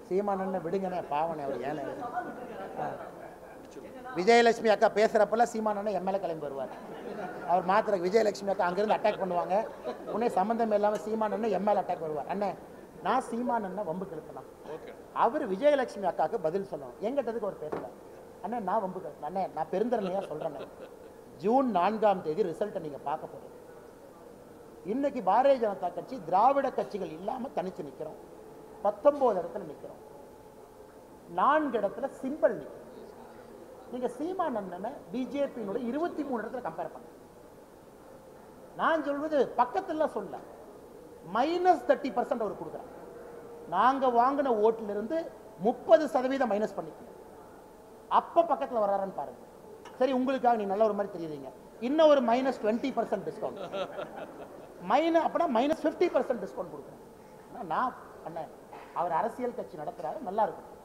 சீமானண்ண விடுங்கண்ணே பாவனே அவர் ஏனே ஆ. விஜயலட்சுமி அக்கா பேசுகிறப்பெல்லாம் சீமானண்ணன் எம்எல்ஏ கிளம்பி வருவார் அவர் மாத்திர விஜயலட்சுமி அக்கா அங்கேருந்து அட்டாக் பண்ணுவாங்க உடனே சம்மந்தம் இல்லாமல் சீமானண்ணன் எம்எல்ஏ அட்டாக் வருவார் அண்ணே நான் சீமானண்ணன் வம்பு கிழத்தலாம் அவர் விஜயலட்சுமி அக்காவுக்கு பதில் சொல்லணும் எங்கிட்டதுக்கு அவர் பேசல அண்ணே நான் வம்பு கிழத்தலாம் அண்ணே நான் பெருந்தரணையாக சொல்கிறேன் ஜூன் நான்காம் தேதி ரிசல்ட்டை நீங்கள் பார்க்க போகிறீங்க இன்னைக்கு பாரதிய ஜனதா கட்சி திராவிட கட்சிகள் இல்லாம தனிச்சு நிக்கிறோம் பத்தொன்பது இடத்துல நிக்கிறோம் நான்கு இடத்துல சிம்பிள் நிக்கிறோம் நீங்க சீமானந்தனை பிஜேபியினுடைய இருபத்தி மூணு இடத்துல கம்பேர் பண்ண நான் சொல்வது பக்கத்துல சொல்ல மைனஸ் தேர்ட்டி பர்சன்ட் அவர் கொடுக்குறாங்க நாங்க வாங்கின ஓட்டுல இருந்து முப்பது சதவீதம் மைனஸ் பண்ணிக்கணும் அப்ப பக்கத்துல வர்றாருன்னு பாருங்க சரி உங்களுக்காக நீ நல்ல ஒரு மாதிரி தெரியுறீங்க இன்னும் ஒரு மைனஸ் டுவெண்ட்டி பர்சன்ட் டிஸ்கவுண்ட் மைன அப்படின்னா மைனஸ் ஃபிஃப்டி பர்சன்ட் டிஸ்கவுண்ட் கொடுக்குறேன் ஆனா நான் அண்ணன் அவர் அரசியல் கட்சி நடத்துறாரு நல்லா இருக்கும்